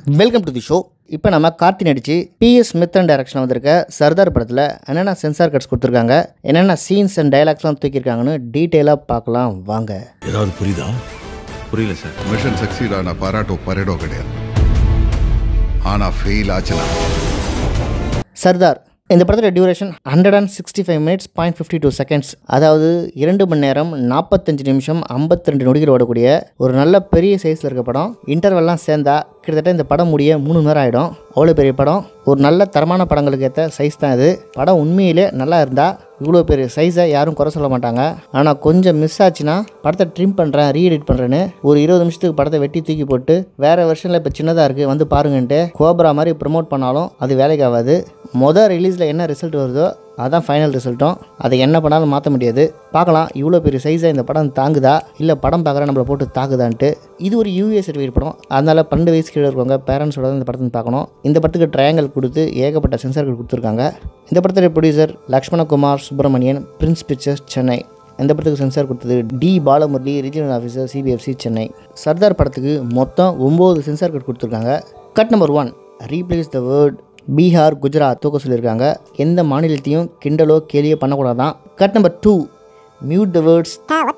welcome to the show இப்போ நம்ம கார்த்தி நடிச்சு பிஎஸ் மித்தன் டைரக்ஷன் வந்திருக்க சர்தார் படத்தில் என்னென்ன சென்சார் கட்ஸ் கொடுத்துருக்காங்க என்னென்ன சீன்ஸ் அண்ட் டைலாக்ஸ்லாம் தூக்கியிருக்காங்கன்னு டீட்டெயிலாக பார்க்கலாம் வாங்க ஏதாவது புரியுதா புரியல சார் మిషన్ సక్సీడ్ ఆన పరాటో పరేడో கிடையாது ஆனா ஃபெயில் ஆச்சுனா சர்தார் இந்த படத்தோட duration hundred and sixty five minutes point fifty two seconds அதாவது இரண்டு மணி நேரம் நாற்பத்தஞ்சு நிமிஷம் ஐம்பத்தி ரெண்டு நொடிகள் ஓடக்கூடிய ஒரு நல்ல பெரிய சைஸில் இருக்க படம் இன்டர்வெல்லாம் சேர்ந்தா கிட்டத்தட்ட இந்த படம் முடிய மூணு மணி நேரம் ஆகிடும் அவ்வளோ பெரிய படம் ஒரு நல்ல தரமான படங்களுக்கு ஏற்ற சைஸ் தான் இது படம் உண்மையிலே நல்லா இருந்தால் இவ்வளோ பெரிய சைஸை யாரும் குறை சொல்ல மாட்டாங்க ஆனால் கொஞ்சம் மிஸ் ஆச்சுன்னா படத்தை ட்ரிம் பண்ணுறேன் ரீஎடிட் பண்ணுறேன்னு ஒரு இருபது நிமிஷத்துக்கு படத்தை வெட்டி தூக்கி போட்டு வேறு வெர்ஷனில் இப்போ சின்னதாக இருக்குது வந்து பாருங்கன்ட்டு கோப்ரா மாதிரி ப்ரமோட் பண்ணாலும் அது வேலைக்கு ஆகாது மொதல் ரிலீஸில் என்ன ரிசல்ட் வருதோ அதான் ஃபைனல் ரிசல்ட்டும் அதை என்ன பண்ணாலும் மாற்ற முடியாது பார்க்கலாம் இவ்வளோ பெரிய சைஸை இந்த படம் தாங்குதா இல்லை படம் பார்க்குற நம்மளை போட்டு தாக்குதான்ட்டு இது ஒரு யூஏ சர்டிஃபிகேட் படம் அதனால் பன்னெண்டு வயசு கீழே இருக்கவங்க பேரண்ட்ஸோட தான் இந்த படத்தை பார்க்கணும் இந்த படத்துக்கு ட்ரையாங்கல் கொடுத்து ஏகப்பட்ட சென்சார்கள் கொடுத்துருக்காங்க இந்த படத்துடைய producer Lakshmanakumar Subramanian prince pictures Chennai இந்த படத்துக்கு சென்சார் கொடுத்தது T Balamurali regional officer CBFC Chennai Sardar படத்துக்கு மொத்தம் ஒம்பது சென்சார் கட் கொடுத்துருக்காங்க cut number one replace the word Bihar Gujarat தூக்க சொல்லியிருக்காங்க எந்த மாநிலத்தையும் கிண்டலோ கேலியோ பண்ணக்கூடாதான் cut number two mute the words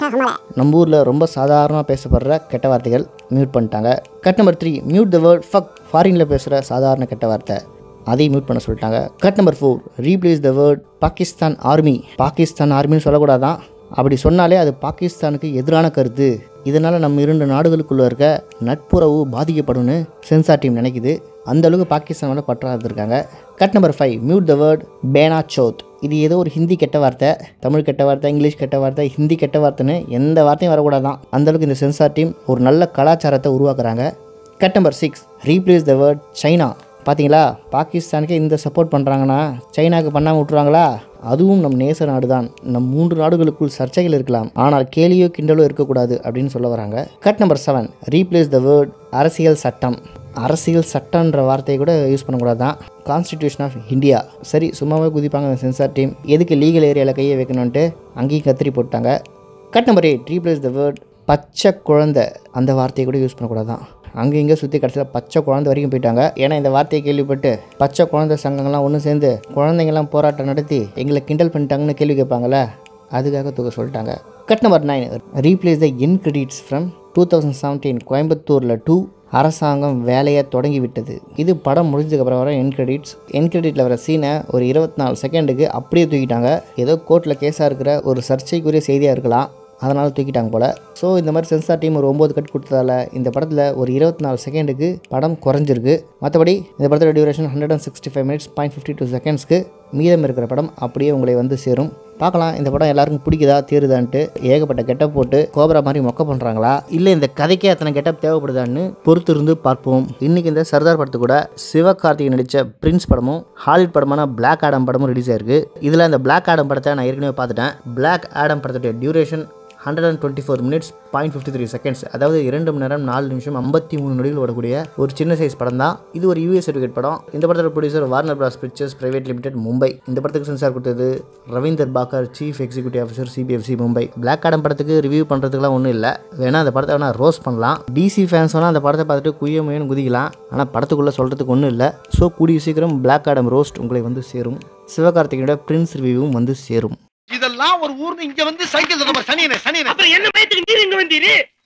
நம்ம ஊரில் ரொம்ப சாதாரணமாக பேசப்படுற கெட்ட வார்த்தைகள் மியூட் பண்ணிட்டாங்க cut number three mute the word fuck ஃபாரினில் பேசுகிற சாதாரண கெட்ட வார்த்தை அதையும் மியூட் பண்ண சொல்லிட்டாங்க cut number four replace the word Pakistan army Pakistan ஆர்மின்னு சொல்லக்கூடாதான் அப்படி சொன்னாலே அது பாகிஸ்தானுக்கு எதிரான கருத்து இதனால் நம்ம இரண்டு நாடுகளுக்குள்ளே இருக்க நட்புறவு பாதிக்கப்படும்னு சென்சார் டீம் நினைக்குது அந்த அளவுக்கு பாகிஸ்தானோட பற்றா இருந்திருக்காங்க cut number five mute the word பேனா சோத் இது ஏதோ ஒரு ஹிந்தி கெட்ட வார்த்தை தமிழ் கெட்ட வார்த்தை இங்கிலீஷ் கெட்ட வார்த்தை ஹிந்தி கெட்ட வார்த்தைன்னு எந்த வார்த்தையும் வரக்கூடாதான் அந்த அளவுக்கு இந்த சென்சார் டீம் ஒரு நல்ல கலாச்சாரத்தை உருவாக்குறாங்க cut number six replace the word China பார்த்தீங்களா பாகிஸ்தானுக்கு இந்த சப்போர்ட் பண்ணுறாங்கன்னா சைனாக்கு பண்ணாமல் விட்டுருவாங்களா அதுவும் நம் நேச நாடு தான் நம் மூன்று நாடுகளுக்குள் சர்ச்சைகள் இருக்கலாம் ஆனால் கேலியோ கிண்டலோ இருக்கக்கூடாது அப்படின்னு சொல்ல வராங்க cut number seven replace the word அரசியல் சட்டம் அரசியல் சட்டன்ற வார்த்தையை கூட யூஸ் பண்ணக்கூடாதான் கான்ஸ்டிடியூஷன் ஆஃப் இந்தியா சரி சும்மாவே குதிப்பாங்க சென்சார் டீம் எதுக்கு லீகல் ஏரியாவில் கையை வைக்கணுன்ட்டு அங்கேயும் கத்திரி போட்டாங்க cut number eight replace the word பச்சை குழந்தை அந்த வார்த்தையை கூட யூஸ் பண்ணக்கூடாதான் அங்கே இங்கே சுற்றி கடைசியில் பச்சை குழந்தை வரைக்கும் போயிட்டாங்க ஏன்னா இந்த வார்த்தையை கேள்விப்பட்டு பச்சை குழந்தை சங்கங்கள்லாம் ஒன்று சேர்ந்து குழந்தைங்கள்லாம் போராட்டம் நடத்தி எங்களை கிண்டல் பண்ணிட்டாங்கன்னு கேள்வி கேட்பாங்கள்ல அதுக்காக தூக்க சொல்லிட்டாங்க cut number nine replace the in credits from two thousand seventeen கோயம்புத்தூரில் டூ அரசாங்கம் வேலையை தொடங்கி விட்டது இது படம் முடிஞ்சதுக்கப்புறம் வர என் கிரெடிட்ஸ் என் கிரெடிட்டில் வர சீனை ஒரு இருபத்தி நாலு செகண்டுக்கு அப்படியே தூக்கிட்டாங்க ஏதோ கோர்ட்டில் கேஸாக இருக்கிற ஒரு சர்ச்சைக்குரிய செய்தியாக இருக்கலாம் அதனால் தூக்கிட்டாங்க போல் ஸோ இந்த மாதிரி சென்சார் டீம் ஒரு ஒம்பது கட் கொடுத்ததால இந்த படத்தில் ஒரு இருபத்தி நாலு செகண்டுக்கு படம் குறைஞ்சிருக்கு மற்றபடி இந்த படத்தோட duration hundred and sixty five minutes point fifty two செகண்ட்ஸ்க்கு மீதம் இருக்கிற படம் அப்படியே உங்களை வந்து சேரும் பார்க்கலாம் இந்த படம் எல்லாருக்கும் பிடிக்குதா தேருதான்ட்டு ஏகப்பட்ட கெட்டப் போட்டு கோபரா மாதிரி மொக்க பண்ணுறாங்களா இல்லை இந்த கதைக்கே அத்தனை கெட்டப் தேவைப்படுதான்னு பொறுத்து இருந்து பார்ப்போம் இன்னைக்கு இந்த சர்தார் படத்து கூட சிவகார்த்திகை நடித்த பிரின்ஸ் படமும் ஹாலிவுட் படமான பிளாக் ஆடம் படமும் ரிலீஸ் ஆயிருக்கு இதில் இந்த பிளாக் ஆடம் படத்தை நான் ஏற்கனவே பார்த்துட்டேன் பிளாக் ஆடம் படத்துடைய duration hundred and twenty four minutes point fifty three seconds அதாவது இரண்டு மணி நேரம் நாலு நிமிஷம் ஐம்பத்தி மூணு நொடிகள் ஓடக்கூடிய ஒரு சின்ன சைஸ் படம் தான் இது ஒரு யூஎஸ் சர்டிஃபிகேட் படம் இந்த படத்தோட producer Warner Bros Pictures Private Limited Mumbai இந்த படத்துக்கு சென்சார் கொடுத்தது Ravinder Bhakar chief executive officer CBFC Mumbai Black Adam படத்துக்கு ரிவ்யூ பண்ணுறதுக்குலாம் ஒன்றும் இல்லை வேணா அந்த படத்தை வேணா ரோஸ் பண்ணலாம் டிசி ஃபேன்ஸ் வேணால் அந்த படத்தை பார்த்துட்டு குய்ய முயன்னு குதிக்கலாம் ஆனால் படத்துக்குள்ளே சொல்கிறதுக்கு ஒன்றும் இல்லை ஸோ கூடிய சீக்கிரம் பிளாக் ஆடம் ரோஸ்ட் உங்களை வந்து சேரும் சிவகார்த்திகேயோட பிரின்ஸ் ரிவ்யூவும் வந்து சேரும் இதெல்லாம் ஒரு ஊர்னு இங்க வந்து சைக்கிள் நம்ம சனியனே சனியனே அப்புறம் என்ன பயத்துக்கு நீர் இங்க வந்தீரு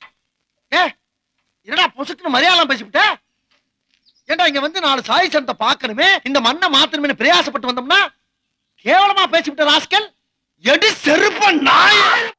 ஏ என்னடா பொசுக்குன்னு மலையாளம் பேசிவிட்ட ஏண்டா இங்க வந்து நாலு சாய் சனத்தை பார்க்கணுமே இந்த மண்ணை மாத்தணுமே பிரயாசப்பட்டு வந்தோம்னா கேவலமா பேசிவிட்ட ராஸ்கல் எடி செருப்ப நாய்